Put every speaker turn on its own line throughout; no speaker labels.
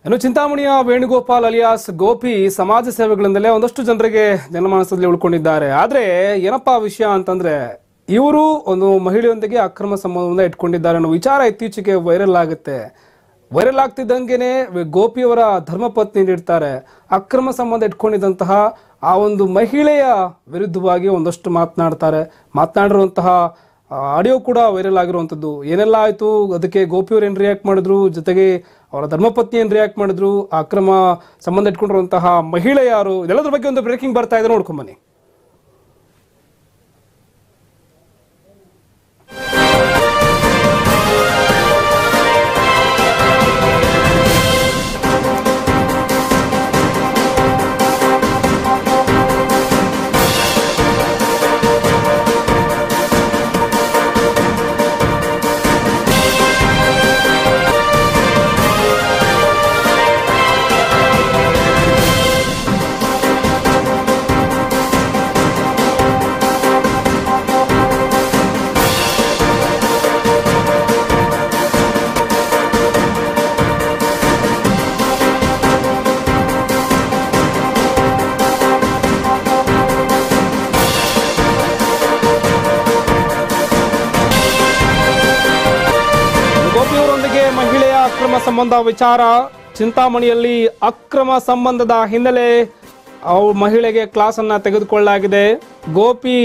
ಇನ್ನು ಚಿಂತಾಮಣಿಯ ವೇಣುಗೋಪಾಲ್ ಅಲಿಯಾಸ್ ಗೋಪಿ ಸಮಾಜ ಸೇವೆಗಳಿಂದಲೇ ಒಂದಷ್ಟು ಜನರಿಗೆ ಜನಮಾನಸದಲ್ಲಿ ಉಳ್ಕೊಂಡಿದ್ದಾರೆ ಆದ್ರೆ ಏನಪ್ಪಾ ವಿಷಯ ಅಂತಂದ್ರೆ ಇವರು ಒಂದು ಮಹಿಳೆಯೊಂದಿಗೆ ಅಕ್ರಮ ಸಂಬಂಧವನ್ನ ಇಟ್ಕೊಂಡಿದ್ದಾರೆ ಅನ್ನೋ ವಿಚಾರ ಇತ್ತೀಚೆಗೆ ವೈರಲ್ ಆಗುತ್ತೆ ವೈರಲ್ ಆಗ್ತಿದ್ದಂಗೆನೆ ಗೋಪಿಯವರ ಧರ್ಮಪತ್ನಿ ನೀಡ್ತಾರೆ ಅಕ್ರಮ ಸಂಬಂಧ ಇಟ್ಕೊಂಡಿದ್ದಂತಹ ಆ ಒಂದು ಮಹಿಳೆಯ ವಿರುದ್ಧವಾಗಿ ಒಂದಷ್ಟು ಮಾತನಾಡ್ತಾರೆ ಮಾತನಾಡಿರುವಂತಹ ಆಡಿಯೋ ಕೂಡ ವೈರಲ್ ಆಗಿರುವಂಥದ್ದು ಏನೆಲ್ಲ ಆಯಿತು ಅದಕ್ಕೆ ಗೋಪಿಯವ್ರು ಏನು ರಿಯಾಕ್ಟ್ ಮಾಡಿದ್ರು ಜೊತೆಗೆ ಅವರ ಧರ್ಮಪತ್ನಿ ಏನು ರಿಯಾಕ್ಟ್ ಮಾಡಿದ್ರು ಆ ಅಕ್ರಮ ಸಂಬಂಧ ಇಟ್ಕೊಂಡಿರುವಂತಹ ಮಹಿಳೆ ಯಾರು ಇದೆಲ್ಲದ್ರ ಬಗ್ಗೆ ಒಂದು ಬ್ರೇಕಿಂಗ್ ಬರ್ತಾ ಇದೆ ನೋಡ್ಕೊಂಬನ್ನಿ ಗೋಪಿಯವರೊಂದಿಗೆ ಮಹಿಳೆಯ ಅಕ್ರಮ ಸಂಬಂಧ ವಿಚಾರ ಚಿಂತಾಮಣಿಯಲ್ಲಿ ಅಕ್ರಮ ಸಂಬಂಧದ ಹಿನ್ನೆಲೆ ಅವು ಮಹಿಳೆಗೆ ಕ್ಲಾಸ್ ಅನ್ನ ತೆಗೆದುಕೊಳ್ಳಲಾಗಿದೆ ಗೋಪಿ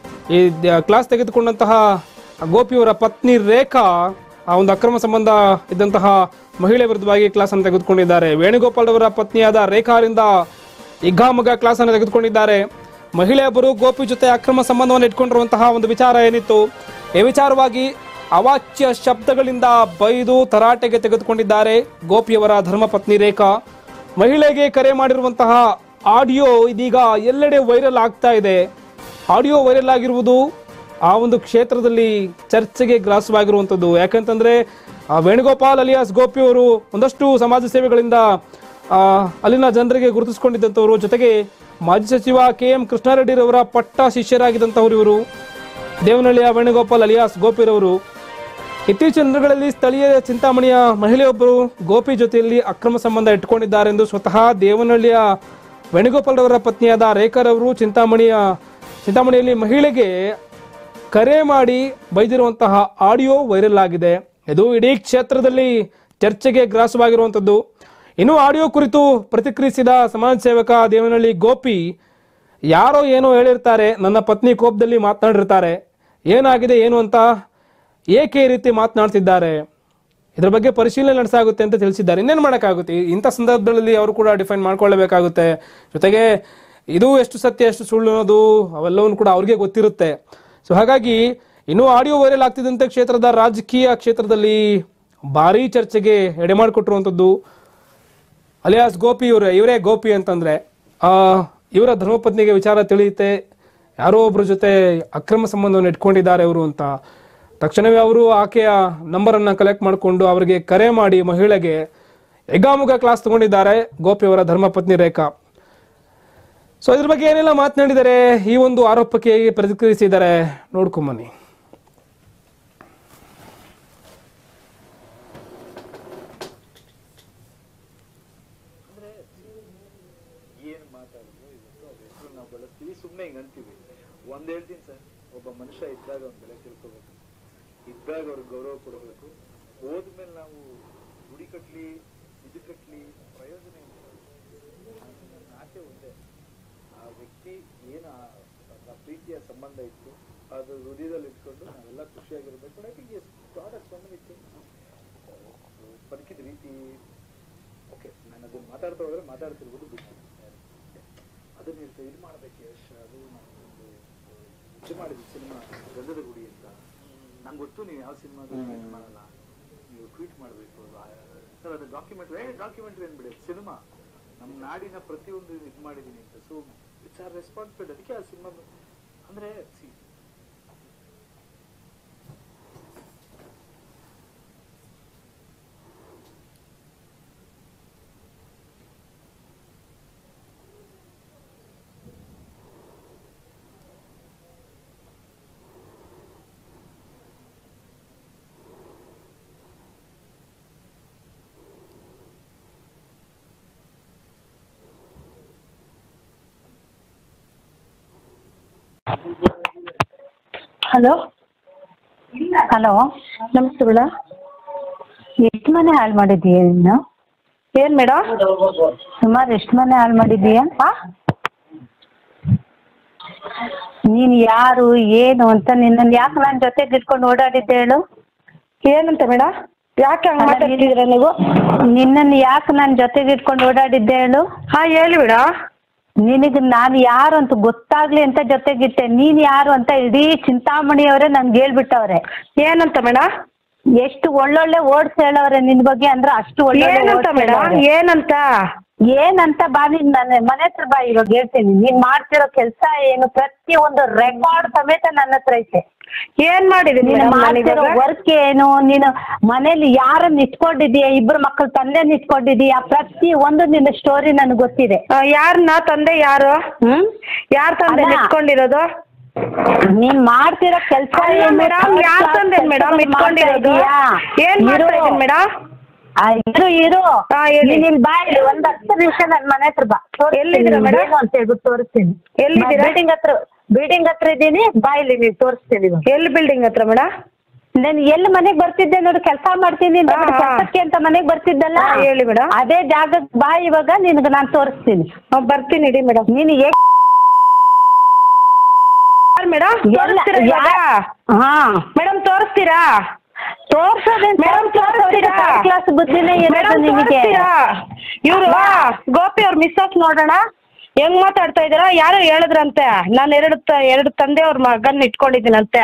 ಈ ದ- ಕ್ಲಾಸ್ ತೆಗೆದುಕೊಂಡಂತಹ ಗೋಪಿಯವರ ಪತ್ನಿ ರೇಖಾ ಆ ಒಂದು ಅಕ್ರಮ ಸಂಬಂಧ ಇದ್ದಂತಹ ಮಹಿಳೆ ವಿರುದ್ಧವಾಗಿ ಕ್ಲಾಸ್ ಅನ್ನು ತೆಗೆದುಕೊಂಡಿದ್ದಾರೆ ವೇಣುಗೋಪಾಲ್ ಅವರ ಪತ್ನಿಯಾದ ರೇಖಾರಿಂದ ಇಗ್ಗಾಮಗ ಕ್ಲಾಸ್ ಅನ್ನು ತೆಗೆದುಕೊಂಡಿದ್ದಾರೆ ಮಹಿಳೆಯೊಬ್ಬರು ಗೋಪಿ ಜೊತೆ ಅಕ್ರಮ ಸಂಬಂಧವನ್ನು ಇಟ್ಕೊಂಡಿರುವಂತಹ ಒಂದು ವಿಚಾರ ಏನಿತ್ತು ಈ ವಿಚಾರವಾಗಿ ಅವಾಚ್ಯ ಶಬ್ದಗಳಿಂದ ಬೈದು ತರಾಟೆಗೆ ತೆಗೆದುಕೊಂಡಿದ್ದಾರೆ ಗೋಪಿಯವರ ಧರ್ಮಪತ್ನಿ ರೇಖಾ ಮಹಿಳೆಗೆ ಕರೆ ಮಾಡಿರುವಂತಹ ಆಡಿಯೋ ಇದೀಗ ಎಲ್ಲೆಡೆ ವೈರಲ್ ಆಗ್ತಾ ಇದೆ ಆಡಿಯೋ ವೈರಲ್ ಆಗಿರುವುದು ಆ ಒಂದು ಕ್ಷೇತ್ರದಲ್ಲಿ ಚರ್ಚೆಗೆ ಗ್ರಾಸವಾಗಿರುವಂಥದ್ದು ಯಾಕಂತಂದ್ರೆ ಆ ವೇಣುಗೋಪಾಲ್ ಅಲಿಯಾಸ್ ಗೋಪಿ ಅವರು ಒಂದಷ್ಟು ಸಮಾಜ ಸೇವೆಗಳಿಂದ ಆ, ಅಲ್ಲಿನ ಜನರಿಗೆ ಗುರುತಿಸಿಕೊಂಡಿದ್ದಂಥವರು ಜೊತೆಗೆ ಮಾಜಿ ಸಚಿವ ಕೆ ಎಂ ಕೃಷ್ಣಾರೆಡ್ಡಿರವರ ಪಟ್ಟ ಶಿಷ್ಯರಾಗಿದ್ದಂಥವ್ರು ಇವರು ದೇವನಹಳ್ಳಿಯ ವೇಣುಗೋಪಾಲ್ ಅಲಿಯಾಸ್ ಗೋಪಿರವರು ಇತ್ತೀಚಿನ ದಿನಗಳಲ್ಲಿ ಸ್ಥಳೀಯ ಚಿಂತಾಮಣಿಯ ಮಹಿಳೆಯೊಬ್ಬರು ಗೋಪಿ ಜೊತೆಯಲ್ಲಿ ಅಕ್ರಮ ಸಂಬಂಧ ಇಟ್ಕೊಂಡಿದ್ದಾರೆ ಎಂದು ಸ್ವತಃ ದೇವನಹಳ್ಳಿಯ ವೇಣುಗೋಪಾಲ್ ಅವರ ಪತ್ನಿಯಾದ ರೇಖಾರವರು ಚಿಂತಾಮಣಿಯ ಚಿಂತಾಮಣಿಯಲ್ಲಿ ಮಹಿಳೆಗೆ ಕರೆ ಮಾಡಿ ಬೈದಿರುವಂತಹ ಆಡಿಯೋ ವೈರಲ್ ಆಗಿದೆ ಇದು ಇಡೀ ಕ್ಷೇತ್ರದಲ್ಲಿ ಚರ್ಚೆಗೆ ಗ್ರಾಸವಾಗಿರುವಂಥದ್ದು ಇನ್ನು ಆಡಿಯೋ ಕುರಿತು ಪ್ರತಿಕ್ರಿಯಿಸಿದ ಸಮಾಜ ಸೇವಕ ದೇವನಹಳ್ಳಿ ಗೋಪಿ ಯಾರೋ ಏನೋ ಹೇಳಿರ್ತಾರೆ ನನ್ನ ಪತ್ನಿ ಕೋಪದಲ್ಲಿ ಮಾತನಾಡಿರ್ತಾರೆ ಏನಾಗಿದೆ ಏನು ಅಂತ ಏಕೆ ಈ ರೀತಿ ಮಾತನಾಡ್ತಿದ್ದಾರೆ ಇದ್ರ ಬಗ್ಗೆ ಪರಿಶೀಲನೆ ನಡೆಸಾಗುತ್ತೆ ಅಂತ ತಿಳಿಸಿದ್ದಾರೆ ಇನ್ನೇನು ಮಾಡೋಕ್ಕಾಗುತ್ತೆ ಈ- ಇಂಥ ಸಂದರ್ಭದಲ್ಲಿ ಅವರು ಕೂಡ ಡಿಫೈನ್ ಮಾಡ್ಕೊಳ್ಳಬೇಕಾಗುತ್ತೆ ಜೊತೆಗೆ ಇದು ಎಷ್ಟು ಸತ್ಯ ಎಷ್ಟು ಸುಳ್ಳು ಅನ್ನೋದು ಅವೆಲ್ಲವನ್ನು ಕೂಡ ಅವ್ರಿಗೆ ಗೊತ್ತಿರುತ್ತೆ ಸೊ ಹಾಗಾಗಿ ಇನ್ನೂ ಆಡಿಯೋ ವೈರಲ್ ಆಗ್ತಿದ್ದಂತೆ ಕ್ಷೇತ್ರದ ರಾಜಕೀಯ ಕ್ಷೇತ್ರದಲ್ಲಿ ಭಾರಿ ಚರ್ಚೆಗೆ ಎಡೆ ಮಾಡಿಕೊಟ್ಟಿರುವಂಥದ್ದು ಅಲಿಯಾಸ್ ಗೋಪಿ ಇವರೇ ಇವರೇ ಗೋಪಿ ಅಂತಂದ್ರೆ ಆ ಇವರ ಧರ್ಮಪತ್ನಿಗೆ ವಿಚಾರ ತಿಳಿಯುತ್ತೆ ಯಾರೋ ಒಬ್ಬರ ಜೊತೆ ಅಕ್ರಮ ಸಂಬಂಧವನ್ನು ಇಟ್ಕೊಂಡಿದ್ದಾರೆ ಅವರು ಅಂತ ತಕ್ಷಣವೇ ಅವರು ಆಕೆಯ ನಂಬರನ್ನು ಕಲೆಕ್ಟ್ ಮಾಡಿಕೊಂಡು ಅವರಿಗೆ ಕರೆ ಮಾಡಿ ಮಹಿಳೆಗೆ ಎಗಾಮುಗ ಕ್ಲಾಸ್ ತಗೊಂಡಿದ್ದಾರೆ ಗೋಪಿ ಅವರ ಧರ್ಮಪತ್ನಿ ರೇಖಾ ಸೊ ಇದ್ರ ಬಗ್ಗೆ ಏನೆಲ್ಲ ಮಾತನಾಡಿದ್ದಾರೆ ಈ ಒಂದು ಆರೋಪಕ್ಕೆ ಹೇಗೆ ಪ್ರತಿಕ್ರಿಯಿಸಿದ್ದಾರೆ ನೋಡ್ಕೊಂಬನ್ನಿ
ಏನ್ ಮಾತಾಡಿದ್ರು ಇವತ್ತು ಅವ್ರ ಹೆಸರು ನಾವು ಬಳಸ್ತೀವಿ ಸುಮ್ಮನೆ ಹಿಂಗ್ ಅಂತೀವಿ ಒಂದ್ ಹೇಳ್ತೀನಿ ಸರ್ ಒಬ್ಬ ಮನುಷ್ಯ ಇದ್ದಾಗ ಅವ್ನ ಬೆಲೆ ತಿಳ್ಕೋಬೇಕು ಇದ್ದಾಗ ಅವ್ರಿಗೆ ಗೌರವ ಕೊಡಬೇಕು ಹೋದ್ಮೇಲೆ ನಾವು ಗುಡಿ ಕಟ್ಲಿ ಇದು ಕಟ್ಲಿ ಪ್ರಯೋಜನ ಇಲ್ಲ ನನ್ನ ಆಸೆ ಒಂದೇ ಆ ವ್ಯಕ್ತಿ ಏನು ಆ ಆ ಪ್ರೀತಿಯ ಸಂಬಂಧ ಇತ್ತು ಅದು ಹೃದಯದಲ್ಲಿ ಇಟ್ಕೊಂಡು ನಾವೆಲ್ಲ ಖುಷಿಯಾಗಿರ್ಬೇಕು ಐ ಥಿಂಕ್ ಎಸ್ ಪ್ರಾಡಕ್ಟ್ ಸಂಬಂಧ ಬದುಕಿದ ರೀತಿ ಓಕೆ ನಾನು ಅದನ್ನ ಮಾತಾಡ್ತಾ ಹೋದ್ರೆ ಮಾತಾಡ್ತಿರ್ಬೋದು ಬಿಟ್ಟು ಅದನ್ನ ಇರ್ತ ಇದು ಮಾಡ್ಬೇಕು ಯಶ್ ಅದು ನಾನು ಒಂದು ಇದು ಮಾಡಿದ್ವಿ ಸಿನಿಮಾ ಗಂಧದ ಗುಡಿ ಅಂತ ನಂಗೆ ಗೊತ್ತು ನೀವು ಯಾವ ಸಿನಿಮಾ ಮಾಡಲ್ಲ ನೀವು ಟ್ವೀಟ್ ಮಾಡಬೇಕು ಸರ್ ಅದು ಡಾಕ್ಯುಮೆಂಟ್ರಿ ಏ ಡಾಕ್ಯುಮೆಂಟ್ರಿ ಅಂದ್ಬಿಡಿ ಸಿನಿಮಾ ನಮ್ಮ ನಾಡಿನ ಪ್ರತಿಯೊಂದು ಇದು ಮಾಡಿದ್ದೀನಿ ಅಂತ ಸೊ ಇಟ್ಸ್ ಆರ್ ರೆಸ್ಪಾನ್ಸಿಬಿಲಿಟಿ ಅದಕ್ಕೆ ಆ ಸಿನಿಮಾ ಅಂದ್ರೆ ಸಿ
ಹಲೋ ಹಲೋ ನಮಸ್ತೆ ಮೇಡಮ್ ಎಷ್ಟು ಮನೆ ಹಾಳು ಮಾಡಿದ್ದೀಯ ಇನ್ನು
ಏನ್ ಮೇಡಮ್
ಸುಮಾರು ಎಷ್ಟು ಮನೆ ಹಾಳು ಮಾಡಿದ್ದೀಯ ನೀನು ಯಾರು ಏನು ಅಂತ ನಿನ್ನನ್ನು ಯಾಕೆ ನನ್ನ ಜೊತೆಗೆ ಇಟ್ಕೊಂಡು ಓಡಾಡಿದ್ದೆ ಹೇಳು
ಏನಂತ ಮೇಡಮ್ ಯಾಕೆ ಹಂಗ್
ಅಲ್ಲ,
ಮಾತಾಡ್ತಿದ್ದೀರಾ ನೀವು
ನಿನ್ನನ್ನು ಯಾಕೆ ನನ್ನ ಜೊತೆಗೆ ಇಟ್ಕೊಂಡು ಓಡಾಡಿದ್ದೆ ಹೇಳು
ಹಾ ಹೇಳಿ ಮೇಡಮ್
ನಿನಗೆ ನಾನು ಯಾರು ಅಂತ ಗೊತ್ತಾಗ್ಲಿ ಅಂತ ಜೊತೆಗಿಟ್ಟೆ ನೀನ್ ಯಾರು ಅಂತ ಇಡೀ ಚಿಂತಾಮಣಿ ಅವರೇ ನನ್ಗೆ ಹೇಳ್ಬಿಟ್ಟವ್ರೆ
ಏನಂತ ಮೇಡಮ್
ಎಷ್ಟು ಒಳ್ಳೊಳ್ಳೆ ಓಡ್ಸ್ ಹೇಳವ್ರೆ ನಿನ್ ಬಗ್ಗೆ ಅಂದ್ರೆ ಅಷ್ಟು ಒಳ್ಳೊಳ್ಳೆ
ಏನಂತ
words
ಮೇಡಮ್
ಹೇಳವ್ರೆ.
ಏನಂತ
ಏನಂತ ಬಾ ನೀನ್ ನನ್ನ ಮನೆ ಹತ್ರ ಬಾ ಇವಾಗ ಹೇಳ್ತೀನಿ ನೀನ್ ಮಾಡ್ತಿರೋ ಕೆಲ್ಸ ಏನು ಪ್ರತಿ ಒಂದು ರೆಕಾರ್ಡ್ ಸಮೇತ ನನ್ನ ಹತ್ರ ಐತೆ
ಏನ್ ಮಾಡಿದೀನಿ
ನೀನು
ಮೇಡಮ್
ಮಾಡ್ತಿರೋ ವರ್ಕ್ ಏನು ನೀನು ಮನೇಲಿ ಯಾರನ್ನ ಇಟ್ಕೊಂಡಿದೀಯ ಇಬ್ರು ಮಕ್ಕಳು ತಂದೆನ ಇಟ್ಕೊಂಡಿದೀಯ ಪ್ರತಿ ಒಂದು ನಿನ್ನ ಸ್ಟೋರಿ ನನಗೆ ಗೊತ್ತಿದೆ
ಯಾರನ್ನ ತಂದೆ ಯಾರು
ಹ್ಮ್
ಯಾರ್ ತಂದೆ
ಅಲ್ಲ.
ಇಟ್ಕೊಂಡಿರೋದು
ನೀನ್ ಮಾಡ್ತಿರೋ ಕೆಲ್ಸ
ಅಲ್ಲ
ಏನು?
ಮೇಡಮ್
third
ಯಾರ್
class
ತಂದೆ ಮೇಡಮ್
ಕೆಲ್ಸಗಳು ಮಾಡ್ತಾ
ಇಟ್ಕೊಂಡಿರೋದು
ಇದೀಯಾ?
ಏನ್ ಮಾಡ್ತಾ
ಇರು.
ಇದೀನಿ ಮೇಡಮ್
ಆ, ಇರು ಇರು
ಹಾ, ಹೇಳಿ.
ನೀನ್ ಇಲ್ಲಿ ಬಾ ಇಲ್ಲಿ ಒಂದ್ ಹತ್ತು ನಿಮಿಷ ನನ್ ಮನೆ ಹತ್ರ ಬಾ ತೋರಿಸ್ತೀನಿ
ಎಲ್ಲಿದ್ದೀರಾ
ನಿಮ್ಗೆ
ಮೇಡಮ್?
ಏನು ಅಂತ ಹೇಳ್ಬಿಟ್ಟು ತೋರಿಸ್ತೀನಿ
ಎಲ್ಲಿದ್ದೀರಾ?
ಬಿಲ್ಡಿಂಗ್ ಹತ್ರ ಬಿಲ್ಡಿಂಗ್ ಹತ್ರ ಇದ್ದೀನಿ ಬಾ ಇಲ್ಲಿ ನೀನ್ ತೋರಿಸ್ತೀನಿ ಇವಾಗ
ಎಲ್ಲಿ ಬಿಲ್ಡಿಂಗ್ ಹತ್ರ ಮೇಡಮ್
ನಾನು ಎಲ್ಲಿ ಮನೆಗ್ ಬರ್ತಿದ್ದೆ ನೋಡು ಕೆಲಸ ಮಾಡ್ತೀನಿ ಅಂತ
ಹಾ, ಹಾ.
ಕೆಲ್ಸಕ್ಕೆ ಅಂತ ಮನೆಗ್ ಬರ್ತಿದ್ದಲ್ಲ
ಹಾ, ಹೇಳಿ ಮೇಡಮ್.
ಅದೇ ಜಾಗಕ್ಕೆ ಬಾ ಇವಾಗ ನಿನ್ಗೆ ನಾನ್ ತೋರಿಸ್ತೀನಿ
ಬರ್ತೀನಿ ಇಡಿ ಮೇಡಮ್
ನೀನು ಎ-
ಮೇಡಮ್
ಎಲ್ಲ ಯಾ- ಹಾ
ಮೇಡಮ್ ತೋರಿಸ್ತೀರಾ
ತೋರ್ಸೋದೇನ್
ಮೇಡಮ್ ತೋರಿಸ್ತೀರಾ
ಕ್ಲಾಸ್ ಬುದ್ಧಿನೇ ಇರೋದು
ಮೇಡಮ್
ನಿನಗೆ
ಇವ್ರು ಗೋಪಿ ಅವ್ರ ಮಿಸ್ಸಸ್ ನೋಡೋಣ ಹೆಂಗ್ ಮಾತಾಡ್ತಾ ಇದ್ದೀರಾ ಯಾರು ಹೇಳಿದ್ರಂತೆ ನಾನು ಎರಡು ತ- ಎರಡು ತಂದೆ ಅವ್ರ ಮಗನ್ ಇಟ್ಕೊಂಡಿದ್ದೀನಂತೆ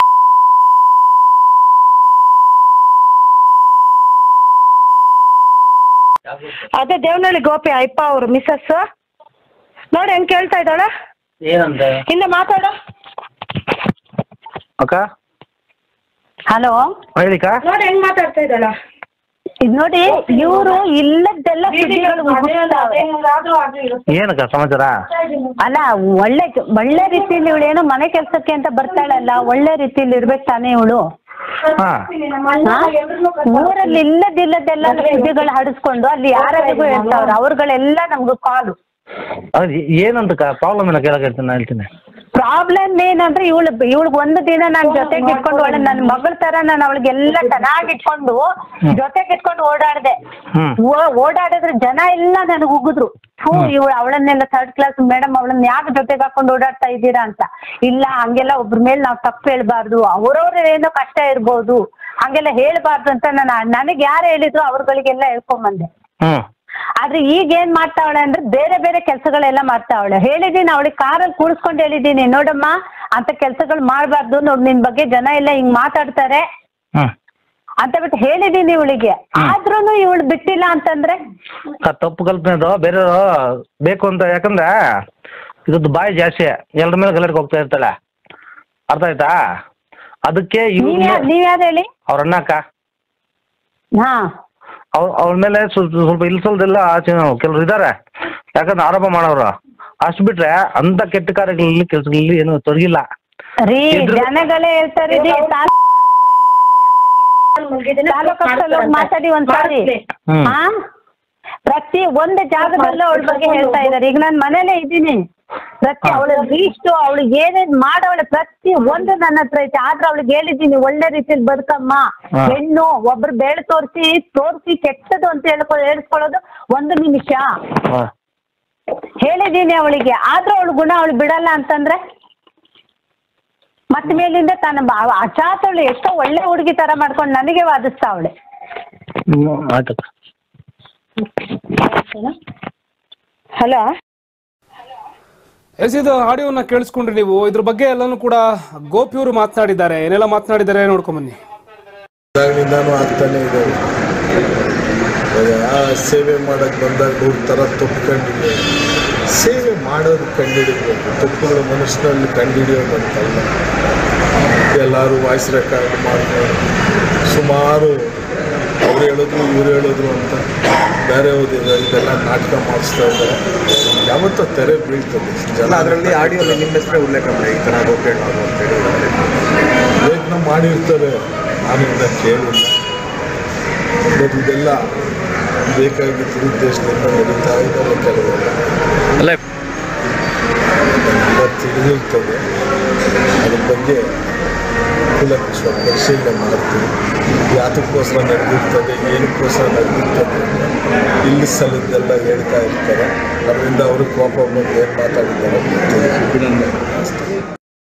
ಅದೇ ದೇವನಹಳ್ಳಿ ಗೋಪಿ ಅಯ್ಯಪ್ಪ ಅವ್ರ ಮಿಸ್ಸಸ್ ನೋಡಿ ಹೆಂಗ್ ಕೇಳ್ತಾ ಇದ್ದಾಳ
ಏನಂತ
ಹಿಂದೆ ಮಾತಾಡ
ಅಕ್ಕ
ಹಲೋ
ಹೇಳಿಕ
ನೋಡಿ ಹೆಂಗ್ ಮಾತಾಡ್ತಾ ಇದ್ದಾಳ
ಇದ್ ನೋಡಿ ಇವರು ಇಲ್ಲದ್ದೆಲ್ಲ ಸುದ್ದಿಗಳು ಹುಡುಕ್ತಾವ್ರೆ.
ಏನಕ್ಕ ಸಮಾಚಾರ
ಅಲ್ಲ ಒಳ್ಳೆ ಒಳ್ಳೆ ರೀತಿಯಲ್ಲಿ ಇವಳು ಏನೋ ಮನೆ ಕೆಲ್ಸಕ್ಕೆ ಅಂತ ಬರ್ತಾಳಲ್ಲ ಒಳ್ಳೆ ರೀತಿಯಲ್ಲಿ ಇರ್ಬೇಕು ತಾನೇ ಇವಳು
ಹಾ
ಊರಲ್ಲಿ ಇಲ್ಲದಿಲ್ಲದೆಲ್ಲ ಸುದ್ದಿಗಳು ಹಡಿಸ್ಕೊಂಡು ಅಲ್ಲಿ ಯಾರಿಗೂ ಹೇಳ್ತಾವ್ರ ಅವ್ರುಗಳೆಲ್ಲ ನಮ್ಗೆ ಕಾಲು
ಅದು ಏನಂತ ಪ್ರಾಬ್ಲಮ್ ಏನಕ್ಕ ಕೇಳಕ್ ಹೇಳ್ತೀನಿ ನಾನು ಹೇಳ್ತೀನಿ
ಪ್ರಾಬ್ಲಮ್ ಏನಂದ್ರೆ ಇವಳು ಇವಳಿಗೆ ಒಂದು ದಿನ ನಾನ್ ಜೊತೆಗೆ ಇಟ್ಕೊಂಡು ಒಳ್ಳೆ ನನ್ನ ಮಗಳ ತರ ನಾನು ಅವಳಿಗೆಲ್ಲ ಚೆನ್ನಾಗಿ ಇಟ್ಕೊಂಡು ಜೊತೆಗೆ ಇಟ್ಕೊಂಡು ಓಡಾಡ್ದೆ
ಹ್ಮ್.
ಓ- ಓಡಾಡಿದ್ರೆ ಜನ ಎಲ್ಲ ನನಗೆ ಉಗಿದ್ರು ಹೂ ಇವಳು ಅವಳನ್ನೆಲ್ಲ ಥರ್ಡ್ ಕ್ಲಾಸ್ ಮೇಡಮ್ ಅವಳನ್ನ ಯಾಕೆ ಜೊತೆಗೆ ಹಾಕೊಂಡು ಓಡಾಡ್ತಾ ಇದ್ದೀರಾ ಅಂತ ಇಲ್ಲ ಹಂಗೆಲ್ಲ ಒಬ್ರ ಮೇಲೆ ನಾವು ತಪ್ಪು ಹೇಳ್ಬಾರ್ದು ಅವ್ರವ್ರ ಏನೋ ಕಷ್ಟ ಇರ್ಬೋದು ಹಂಗೆಲ್ಲ ಹೇಳ್ಬಾರ್ದು ಅಂತ ನಾನು ನನಗೆ ಯಾರು ಹೇಳಿದ್ರು ಅವ್ರಗಳಿಗೆಲ್ಲ ಹೇಳ್ಕೊಂಬಂದೆ
ಹ್ಮ್
ಆದ್ರೆ ಈಗ ಏನ್ ಮಾಡ್ತಾವಳೆ ಅಂದ್ರೆ ಬೇರೆ ಬೇರೆ ಕೆಲಸಗಳೆಲ್ಲ ಮಾಡ್ತಾವಳೆ ಹೇಳಿದೀನಿ ಅವಳಿಗೆ ಕಾರಲ್ಲಿ ಕೂಡಿಸ್ಕೊಂಡು ಹೇಳಿದೀನಿ ನೋಡಮ್ಮ ಅಂತ ಕೆಲಸಗಳು ಮಾಡಬಾರ್ದು ನೋಡ್ ನಿನ್ ಬಗ್ಗೆ ಜನ ಎಲ್ಲ ಹಿಂಗ್ ಮಾತಾಡ್ತಾರೆ
ಹ್ಮ್
ಅಂತ ಬಿಟ್ಟು ಹೇಳಿದೀನಿ ಇವಳಿಗೆ ಆದ್ರೂನು ಇವಳು ಬಿಟ್ಟಿಲ್ಲ ಅಂತಂದ್ರೆ
ಅಕ್ಕ, ತಪ್ಪು ಕಲ್ಪನೆದು ಬೇರೆಯವರು ಬೇಕು ಅಂತ ಯಾಕಂದ್ರೆ ಇದ್ರದ್ದು ಬಾಯಿ ಜಾಸ್ತಿ ಎಲ್ಲರ ಮೇಲೆ ಗಲಾಟೆಗೆ ಹೋಗ್ತಾ ಇರ್ತಾಳೆ ಅರ್ಥ ಆಯ್ತಾ ಅದಕ್ಕೆ
ನೀವ್
ಇವ್ರು
ಯಾರ್ ನೀವ್ ಯಾರು ಹೇಳಿ
ಅವ್ರ ಅಣ್ಣ ಅಕ್ಕ
ಹಾ
ಅವ್ರ ಅವ್ರ ಮೇಲೆ ಸ್ವಲ್ಪ ಸ್ವಲ್ಪ ಇಲ್ಸಲ್ದೆಲ್ಲ ಆಚೆ ಕೆಲವ್ರು ಇದ್ದಾರೆ ಯಾಕಂದ್ರೆ ಆರೋಪ ಮಾಡೋರು ಅಷ್ಟು ಬಿಟ್ರೆ ಅಂತ ಕೆಟ್ಟ ಕಾರ್ಯಗಳಲ್ಲಿ ಕೆಲಸಗಳಲ್ಲಿ ಏನು ತೊಡಗಿಲ್ಲ
ರೀ
ಎದ್ರು-
ಜನಗಳೇ ಹೇಳ್ತಾರೆ ರೀ ತಾಲೂಕ್ ತಾಲೂಕಲ್ಲಿ ಹೋಗಿ ಮಾತಾಡಿ ಒಂದ್ಸಾರಿ
ಹ್ಮ್.
ಹಾ ಪ್ರತಿ ಒಂದು ಜಾಗದಲ್ಲೂ ಅವಳ ಬಗ್ಗೆ ಹೇಳ್ತಾ ಇದಾರೆ ಈಗ ನಾನು ಮನೇಲೇ ಇದ್ದೀನಿ ಪ್ರತಿ ಅವಳ ರೀಷ್ಟು ಅವಳು ಏನೇನ್ ಮಾಡವಳೆ ಪ್ರತಿ ಒಂದು ನನ್ನ ಹತ್ರ ಐತೆ ಆದ್ರೆ ಅವಳಿಗೆ ಹೇಳಿದ್ದೀನಿ ಒಳ್ಳೆ ರೀತಿಯಲ್ಲಿ ಬದುಕಮ್ಮ
ಹಾ.
ಹೆಣ್ಣು ಒಬ್ರು ಬೇಡ ತೋರಿಸಿ ತೋರಿಸಿ ಕೆಟ್ಟದು ಅಂತ ಹೇಳ್ಕೊ ಹೇಳ್ಸ್ಕೊಳ್ಳೋದು ಒಂದು ನಿಮಿಷ
ಹಾಂ
ಹೇಳಿದ್ದೀನಿ ಅವಳಿಗೆ ಆದ್ರೂ ಅವಳು ಗುಣ ಅವಳು ಬಿಡಲ್ಲ ಅಂತಂದ್ರೆ ಮತ್ತೆ ಮೇಲಿಂದ ತನ್ನ ಬಾ- ಅಚಾತವಳು ಎಷ್ಟೋ ಒಳ್ಳೆ ಹುಡುಗಿ ತರ ಮಾಡ್ಕೊಂಡು ನನಗೆ ವಾದಿಸ್ತಾವಳೆ
ಆಯ್ತಕ್ಕ
ಹಲೋ
ಎಸ್ ಇದು ಆಡಿಯೋನ ಕೇಳಿಸ್ಕೊಂಡ್ರಿ ನೀವು ಇದ್ರ ಬಗ್ಗೆ ಎಲ್ಲಾನು ಕೂಡ ಗೋಪಿಯವರು ಮಾತನಾಡಿದ್ದಾರೆ ಏನೆಲ್ಲ ಮಾತನಾಡಿದ್ದಾರೆ ನೋಡ್ಕೊಂಬನ್ನಿ
ಅದಾಗಿನಿಂದಾನು ಆಗ್ತಾನೆ ಇದ್ದಾವೆ ಆ ಸೇವೆ ಮಾಡಕ್ಕೆ ಬಂದಾಗ ನೂರು ಥರ ತಪ್ಪು ಕಂಡಿದೆ ಸೇವೆ ಮಾಡೋದು ಕಂಡುಹಿಡಿಬೇಕು ತಪ್ಪುಗಳು ಮನುಷ್ಯನಲ್ಲಿ ಕಂಡುಹಿಡಿಯೋದಂತಲ್ಲ ಎಲ್ಲರೂ ವಾಯ್ಸ್ ರೆಕಾರ್ಡ್ ಮಾಡ್ಕೊಂಡು ಸುಮಾರು ಅವ್ರು ಹೇಳಿದ್ರು ಇವ್ರು ಹೇಳಿದ್ರು ಅಂತ ಬೇರೆ ಓದಿದ್ದಾರೆ ಇದೆಲ್ಲ ನಾಟಕ ಮಾಡಿಸ್ತಾ ಇದ್ದಾರೆ ಯಾವತ್ತೂ ತೆರೆ ಬೀಳ್ತದೆ ಜನ
ಅದರಲ್ಲಿ ಆಡಿಯೋಲಿ ನಿಮ್ಮ ಹೆಸರೇ ಉಲ್ಲೇಖ ಮಾಡಿ ಈ ಥರ ಗೋಪೇಟ್ ಅವರು ಅಂತೇಳಿ
ಪ್ರಯತ್ನ ಮಾಡಿರ್ತಾರೆ ನಾನು ಇದನ್ನ ಕೇಳಿಲ್ಲ ಬಟ್ ಇದೆಲ್ಲ ಬೇಕಾಗಿದ್ದು ಉದ್ದೇಶದಿಂದ ನಡೀತಾ ಇದ್ದಾರೆ ಕೆಲವೆಲ್ಲ
ಅಲ್ಲ
ಎಲ್ಲ ತಿಳಿದಿರ್ತದೆ ಬಗ್ಗೆ ಕೂಲಂಕುಷ ಪರಿಶೀಲನೆ ಮಾಡ್ತೀವಿ ಯಾತಕ್ಕೋಸ್ಕರ ನಡೆದಿರ್ತದೆ ಏನಕ್ಕೋಸ್ಕರ ನಡೆದಿರ್ತದೆ ಇಲ್ಲಿ ಸಲದ್ದೆಲ್ಲ ಹೇಳ್ತಾ ಇರ್ತಾರೆ ಅದರಿಂದ ಅವ್ರಿಗೆ ಕೋಪ ಬಂದು ಏನು ಮಾತಾಡಿದ್ದಾರೆ ಗೊತ್ತಿಲ್ಲ